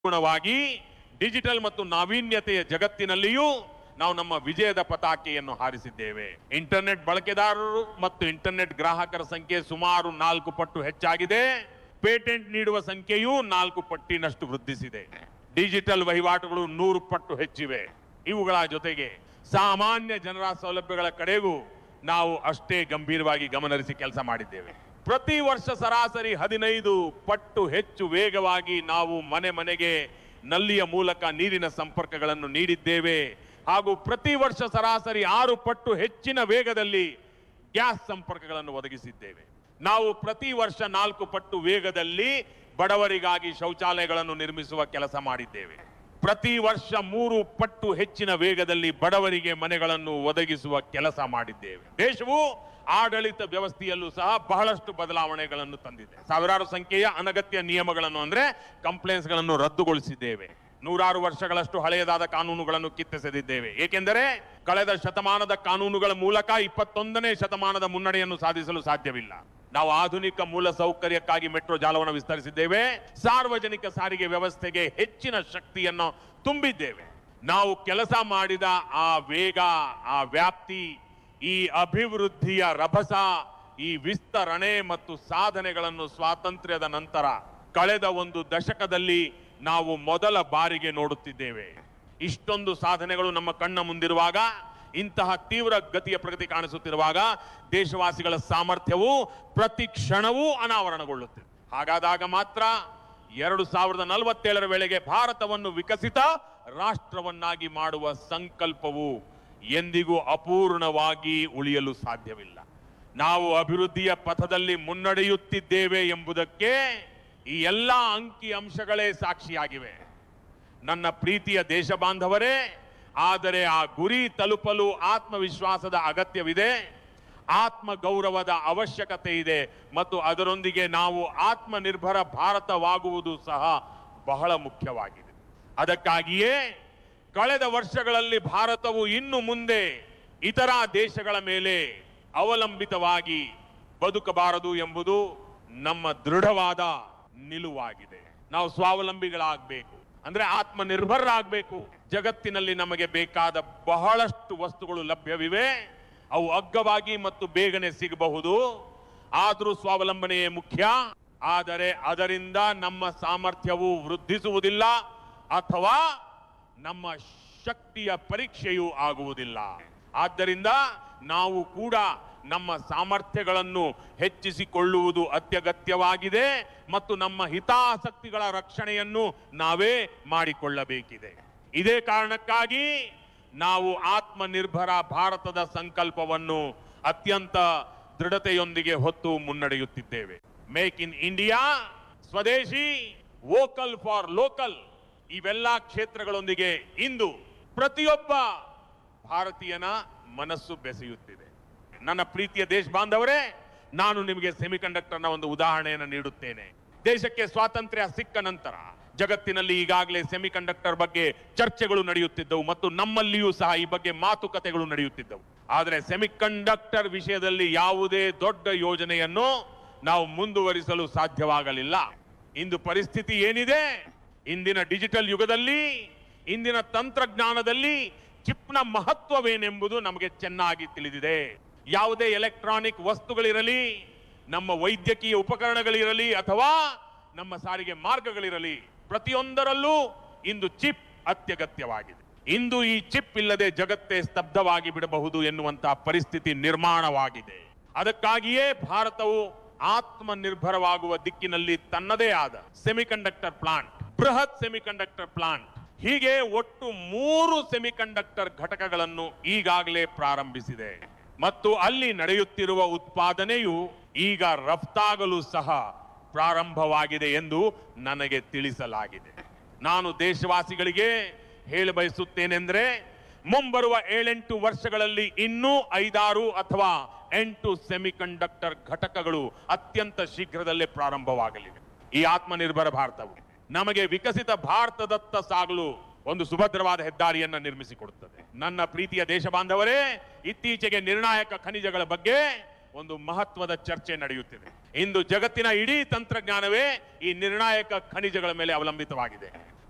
ಅನುಗುಣವಾಗಿ ಡಿಜಿಟಲ್ ಮತ್ತು ನಾವೀನ್ಯತೆಯ ಜಗತ್ತಿನಲ್ಲಿಯೂ ನಾವು ನಮ್ಮ ವಿಜಯದ ಪತಾಕೆಯನ್ನು ಹಾರಿಸಿದ್ದೇವೆ ಇಂಟರ್ನೆಟ್ ಬಳಕೆದಾರರು ಮತ್ತು ಇಂಟರ್ನೆಟ್ ಗ್ರಾಹಕರ ಸಂಖ್ಯೆ ಸುಮಾರು ನಾಲ್ಕು ಪಟ್ಟು ಹೆಚ್ಚಾಗಿದೆ ಪೇಟೆಂಟ್ ನೀಡುವ ಸಂಖ್ಯೆಯೂ ನಾಲ್ಕು ಪಟ್ಟಿನಷ್ಟು ವೃದ್ಧಿಸಿದೆ ಡಿಜಿಟಲ್ ವಹಿವಾಟುಗಳು ನೂರು ಪಟ್ಟು ಹೆಚ್ಚಿವೆ ಇವುಗಳ ಜೊತೆಗೆ ಸಾಮಾನ್ಯ ಜನರ ಸೌಲಭ್ಯಗಳ ಕಡೆಗೂ ನಾವು ಅಷ್ಟೇ ಗಂಭೀರವಾಗಿ ಗಮನಹರಿಸಿ ಕೆಲಸ ಮಾಡಿದ್ದೇವೆ ಪ್ರತಿ ವರ್ಷ ಸರಾಸರಿ ಹದಿನೈದು ಪಟ್ಟು ಹೆಚ್ಚು ವೇಗವಾಗಿ ನಾವು ಮನೆ ಮನೆಗೆ ನಲ್ಲಿಯ ಮೂಲಕ ನೀರಿನ ಸಂಪರ್ಕಗಳನ್ನು ನೀಡಿದ್ದೇವೆ ಹಾಗೂ ಪ್ರತಿ ವರ್ಷ ಸರಾಸರಿ ಆರು ಪಟ್ಟು ಹೆಚ್ಚಿನ ವೇಗದಲ್ಲಿ ಗ್ಯಾಸ್ ಸಂಪರ್ಕಗಳನ್ನು ಒದಗಿಸಿದ್ದೇವೆ ನಾವು ಪ್ರತಿ ವರ್ಷ ನಾಲ್ಕು ಪಟ್ಟು ವೇಗದಲ್ಲಿ ಬಡವರಿಗಾಗಿ ಶೌಚಾಲಯಗಳನ್ನು ನಿರ್ಮಿಸುವ ಕೆಲಸ ಮಾಡಿದ್ದೇವೆ ಪ್ರತಿ ವರ್ಷ ಮೂರು ಪಟ್ಟು ಹೆಚ್ಚಿನ ವೇಗದಲ್ಲಿ ಬಡವರಿಗೆ ಮನೆಗಳನ್ನು ಒದಗಿಸುವ ಕೆಲಸ ಮಾಡಿದ್ದೇವೆ ದೇಶವು ಆಡಳಿತ ವ್ಯವಸ್ಥೆಯಲ್ಲೂ ಸಹ ಬಹಳಷ್ಟು ಬದಲಾವಣೆಗಳನ್ನು ತಂದಿದೆ ಸಾವಿರಾರು ಸಂಖ್ಯೆಯ ಅನಗತ್ಯ ನಿಯಮಗಳನ್ನು ಅಂದ್ರೆ ಕಂಪ್ಲೇಂಟ್ಸ್ ಗಳನ್ನು ರದ್ದುಗೊಳಿಸಿದ್ದೇವೆ ನೂರಾರು ವರ್ಷಗಳಷ್ಟು ಹಳೆಯದಾದ ಕಾನೂನುಗಳನ್ನು ಕಿತ್ತೆಸೆದಿದ್ದೇವೆ ಏಕೆಂದರೆ ಕಳೆದ ಶತಮಾನದ ಕಾನೂನುಗಳ ಮೂಲಕ ಇಪ್ಪತ್ತೊಂದನೇ ಶತಮಾನದ ಮುನ್ನಡೆಯನ್ನು ಸಾಧಿಸಲು ಸಾಧ್ಯವಿಲ್ಲ ನಾವು ಆಧುನಿಕ ಮೂಲ ಸೌಕರ್ಯಕ್ಕಾಗಿ ಮೆಟ್ರೋ ಜಾಲವನ್ನು ವಿಸ್ತರಿಸಿದ್ದೇವೆ ಸಾರ್ವಜನಿಕ ಸಾರಿಗೆ ವ್ಯವಸ್ಥೆಗೆ ಹೆಚ್ಚಿನ ಶಕ್ತಿಯನ್ನು ತುಂಬಿದ್ದೇವೆ ನಾವು ಕೆಲಸ ಮಾಡಿದ ಆ ವೇಗ ಆ ವ್ಯಾಪ್ತಿ ಈ ಅಭಿವೃದ್ಧಿಯ ರಭಸ ಈ ವಿಸ್ತರಣೆ ಮತ್ತು ಸಾಧನೆಗಳನ್ನು ಸ್ವಾತಂತ್ರ್ಯದ ನಂತರ ಕಳೆದ ಒಂದು ದಶಕದಲ್ಲಿ ನಾವು ಮೊದಲ ಬಾರಿಗೆ ನೋಡುತ್ತಿದ್ದೇವೆ ಇಷ್ಟೊಂದು ಸಾಧನೆಗಳು ನಮ್ಮ ಕಣ್ಣ ಮುಂದಿರುವಾಗ ಇಂತಹ ತೀವ್ರ ಗತಿಯ ಪ್ರಗತಿ ಕಾಣಿಸುತ್ತಿರುವಾಗ ದೇಶವಾಸಿಗಳ ಸಾಮರ್ಥ್ಯವು ಪ್ರತಿ ಕ್ಷಣವೂ ಅನಾವರಣಗೊಳ್ಳುತ್ತಿದೆ ಹಾಗಾದಾಗ ಮಾತ್ರ ಎರಡು ಸಾವಿರದ ನಲವತ್ತೇಳರ ವೇಳೆಗೆ ಭಾರತವನ್ನು ವಿಕಸಿತ ರಾಷ್ಟ್ರವನ್ನಾಗಿ ಮಾಡುವ ಸಂಕಲ್ಪವು ಎಂದಿಗೂ ಅಪೂರ್ಣವಾಗಿ ಉಳಿಯಲು ಸಾಧ್ಯವಿಲ್ಲ ನಾವು ಅಭಿವೃದ್ಧಿಯ ಪಥದಲ್ಲಿ ಮುನ್ನಡೆಯುತ್ತಿದ್ದೇವೆ ಎಂಬುದಕ್ಕೆ ಈ ಎಲ್ಲ ಅಂಕಿ ಅಂಶಗಳೇ ಸಾಕ್ಷಿಯಾಗಿವೆ ನನ್ನ ಪ್ರೀತಿಯ ದೇಶ ಬಾಂಧವರೇ ಆದರೆ ಆ ಗುರಿ ತಲುಪಲು ಆತ್ಮವಿಶ್ವಾಸದ ಅಗತ್ಯವಿದೆ ಆತ್ಮ ಗೌರವದ ಅವಶ್ಯಕತೆ ಇದೆ ಮತ್ತು ಅದರೊಂದಿಗೆ ನಾವು ಆತ್ಮನಿರ್ಭರ ಭಾರತವಾಗುವುದು ಸಹ ಬಹಳ ಮುಖ್ಯವಾಗಿದೆ ಅದಕ್ಕಾಗಿಯೇ ಕಳೆದ ವರ್ಷಗಳಲ್ಲಿ ಭಾರತವು ಇನ್ನು ಮುಂದೆ ಇತರ ದೇಶಗಳ ಮೇಲೆ ಅವಲಂಬಿತವಾಗಿ ಬದುಕಬಾರದು ಎಂಬುದು ನಮ್ಮ ದೃಢವಾದ ನಿಲುವಾಗಿದೆ ನಾವು ಸ್ವಾವಲಂಬಿಗಳಾಗಬೇಕು ಅಂದ್ರೆ ಆತ್ಮನಿರ್ಭರರಾಗಬೇಕು ಜಗತ್ತಿನಲ್ಲಿ ನಮಗೆ ಬೇಕಾದ ಬಹಳಷ್ಟು ವಸ್ತುಗಳು ಲಭ್ಯವಿವೆ ಅವು ಅಗ್ಗವಾಗಿ ಮತ್ತು ಬೇಗನೆ ಸಿಗಬಹುದು ಆದರೂ ಸ್ವಾವಲಂಬನೆಯೇ ಮುಖ್ಯ ಆದರೆ ಅದರಿಂದ ನಮ್ಮ ಸಾಮರ್ಥ್ಯವು ವೃದ್ಧಿಸುವುದಿಲ್ಲ ಅಥವಾ ನಮ್ಮ ಶಕ್ತಿಯ ಪರೀಕ್ಷೆಯೂ ಆಗುವುದಿಲ್ಲ ಆದ್ದರಿಂದ ನಾವು ಕೂಡ ನಮ್ಮ ಸಾಮರ್ಥ್ಯಗಳನ್ನು ಹೆಚ್ಚಿಸಿಕೊಳ್ಳುವುದು ಅತ್ಯಗತ್ಯವಾಗಿದೆ ಮತ್ತು ನಮ್ಮ ಹಿತಾಸಕ್ತಿಗಳ ರಕ್ಷಣೆಯನ್ನು ನಾವೇ ಮಾಡಿಕೊಳ್ಳಬೇಕಿದೆ ಇದೇ ಕಾರಣಕ್ಕಾಗಿ ನಾವು ಆತ್ಮನಿರ್ಭರ ಭಾರತದ ಸಂಕಲ್ಪವನ್ನು ಅತ್ಯಂತ ದೃಢತೆಯೊಂದಿಗೆ ಹೊತ್ತು ಮುನ್ನಡೆಯುತ್ತಿದ್ದೇವೆ make in India swadeshi vocal for local ಇವೆಲ್ಲ ಕ್ಷೇತ್ರಗಳೊಂದಿಗೆ ಇಂದು ಪ್ರತಿಯೊಬ್ಬ ಭಾರತೀಯನ ಮನಸ್ಸು ಬೆಸೆಯುತ್ತಿದೆ ನನ್ನ ಪ್ರೀತಿಯ ದೇಶ ಬಾಂಧವರೇ ನಾನು ನಿಮಗೆ ಸೆಮಿಕಂಡಕ್ಟರ್ನ ಒಂದು ಉದಾಹರಣೆಯನ್ನು ನೀಡುತ್ತೇನೆ ದೇಶಕ್ಕೆ ಸ್ವಾತಂತ್ರ್ಯ ಸಿಕ್ಕ ನಂತರ ಜಗತ್ತಿನಲ್ಲಿ ಈಗಾಗಲೇ ಸೆಮಿಕಂಡಕ್ಟರ್ ಬಗ್ಗೆ ಚರ್ಚೆಗಳು ನಡೆಯುತ್ತಿದ್ದವು ಮತ್ತು ನಮ್ಮಲ್ಲಿಯೂ ಸಹ ಈ ಬಗ್ಗೆ ಮಾತುಕತೆಗಳು ನಡೆಯುತ್ತಿದ್ದವು ಆದರೆ ಸೆಮಿಕಂಡಕ್ಟರ್ ವಿಷಯದಲ್ಲಿ ಯಾವುದೇ ದೊಡ್ಡ ಯೋಜನೆಯನ್ನು ನಾವು ಮುಂದುವರಿಸಲು ಸಾಧ್ಯವಾಗಲಿಲ್ಲ ಇಂದು ಪರಿಸ್ಥಿತಿ ಏನಿದೆ ಇಂದಿನ ಡಿಜಿಟಲ್ ಯುಗದಲ್ಲಿ ಇಂದಿನ ತಂತ್ರಜ್ಞಾನದಲ್ಲಿ ಚಿಪ್ನ ಮಹತ್ವವೇನೆಂಬುದು ನಮಗೆ ಚೆನ್ನಾಗಿ ತಿಳಿದಿದೆ ಯಾವುದೇ ಎಲೆಕ್ಟ್ರಾನಿಕ್ ವಸ್ತುಗಳಿರಲಿ ನಮ್ಮ ವೈದ್ಯಕೀಯ ಉಪಕರಣಗಳಿರಲಿ ಅಥವಾ ನಮ್ಮ ಸಾರಿಗೆ ಮಾರ್ಗಗಳಿರಲಿ ಪ್ರತಿಯೊಂದರಲ್ಲೂ ಇಂದು ಚಿಪ್ ಅತ್ಯಗತ್ಯವಾಗಿದೆ ಇಂದು ಈ ಚಿಪ್ ಇಲ್ಲದೆ ಜಗತ್ತೇ ಸ್ತಬ್ಧವಾಗಿ ಬಿಡಬಹುದು ಎನ್ನುವಂತಹ ಪರಿಸ್ಥಿತಿ ನಿರ್ಮಾಣವಾಗಿದೆ ಅದಕ್ಕಾಗಿಯೇ ಭಾರತವು ಆತ್ಮನಿರ್ಭರವಾಗುವ ದಿಕ್ಕಿನಲ್ಲಿ ತನ್ನದೇ ಆದ ಸೆಮಿಕಂಡಕ್ಟರ್ ಪ್ಲಾಂಟ್ ಬೃಹತ್ ಸೆಮಿಕಂಡಕ್ಟರ್ ಪ್ಲಾಂಟ್ ಹೀಗೆ ಒಟ್ಟು ಮೂರು ಸೆಮಿಕಂಡಕ್ಟರ್ ಘಟಕಗಳನ್ನು ಈಗಾಗಲೇ ಪ್ರಾರಂಭಿಸಿದೆ ಮತ್ತು ಅಲ್ಲಿ ನಡೆಯುತ್ತಿರುವ ಉತ್ಪಾದನೆಯು ಈಗ ರಫ್ತಾಗಲು ಸಹ ಪ್ರಾರಂಭವಾಗಿದೆ ಎಂದು ನನಗೆ ತಿಳಿಸಲಾಗಿದೆ ನಾನು ದೇಶವಾಸಿಗಳಿಗೆ ಹೇಳ ಬಯಸುತ್ತೇನೆಂದ್ರೆ ಮುಂಬರುವ ಏಳೆಂಟು ವರ್ಷಗಳಲ್ಲಿ ಇನ್ನೂ ಐದಾರು ಅಥವಾ ಎಂಟು ಸೆಮಿಕಂಡಕ್ಟರ್ ಘಟಕಗಳು ಅತ್ಯಂತ ಶೀಘ್ರದಲ್ಲೇ ಪ್ರಾರಂಭವಾಗಲಿವೆ ಈ ಆತ್ಮನಿರ್ಭರ ಭಾರತವು ನಮಗೆ ವಿಕಸಿತ ಭಾರತದತ್ತ ಸಾಗಲು ಒಂದು ಸುಭದ್ರವಾದ ಹೆದ್ದಾರಿಯನ್ನ ನಿರ್ಮಿಸಿಕೊಡುತ್ತದೆ ನನ್ನ ಪ್ರೀತಿಯ ದೇಶ ಬಾಂಧವರೇ ಇತ್ತೀಚೆಗೆ ನಿರ್ಣಾಯಕ ಖನಿಜಗಳ ಬಗ್ಗೆ ಒಂದು ಮಹತ್ವದ ಚರ್ಚೆ ನಡೆಯುತ್ತಿದೆ ಇಂದು ಜಗತ್ತಿನ ಇಡೀ ತಂತ್ರಜ್ಞಾನವೇ ಈ ನಿರ್ಣಾಯಕ ಖನಿಜಗಳ ಮೇಲೆ ಅವಲಂಬಿತವಾಗಿದೆ